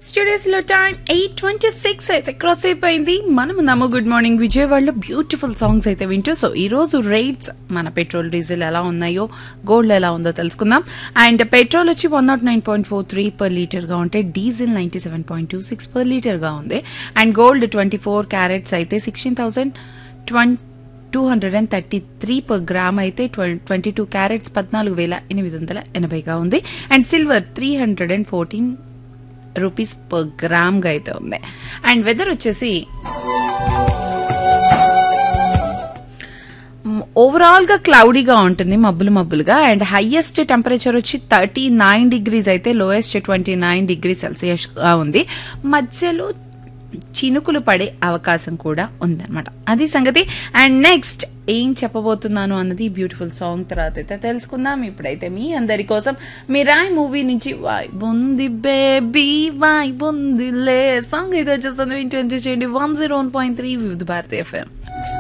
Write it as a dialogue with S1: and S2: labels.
S1: studios లో time eight twenty six అయితే cross అయిపోయింది మనం నమ్ము గుడ్ మార్నింగ్ విజయవాడలో బ్యూటిఫుల్ సాంగ్స్ అయితే వింటూ సో ఈ రోజు రేట్స్ మన పెట్రోల్ డీజిల్ ఎలా ఉన్నాయో గోల్డ్ ఎలా ఉందో తెలుసుకుందాం అండ్ పెట్రోల్ వచ్చి one not nine point four three per litre గా ఉంటే diesel ninety seven point two six per litre గా ఉంది and gold twenty four carats అయితే sixteen thousand twenty two hundred and thirty three per gram అయితే twenty two carats పద్నాలుగు వేల ఎనిమిది వందల ఎనభైగా ఉంది and silver three hundred and fourteen rupees per gram గా అయితే ఉంది అండ్ వెదర్ వచ్చేసి ఓవరాల్ గా క్లౌడీగా ఉంటుంది మబ్బులు మబ్బులుగా అండ్ హైయెస్ట్ టెంపరేచర్ వచ్చి థర్టీ నైన్ డిగ్రీస్ అయితే lowest twenty nine degree celsius గా ఉంది మధ్యలో చినుకులు పడే అవకాశం కూడా ఉందన్నమాట అది సంగతి అండ్ నెక్స్ట్ ఏం చెప్పబోతున్నాను అన్నది బ్యూటిఫుల్ సాంగ్ తర్వాత అయితే తెలుసుకుందాం ఇప్పుడైతే మీ అందరి కోసం మిరాయ్ మూవీ నుంచి వాయ్ బుంది బేబీ వాయ్ బుందిలే సాంగ్ అయితే వచ్చేస్తుంది వింటూ ఎంజాయ్ చేయండి one zero one point three Vividh Bharati FM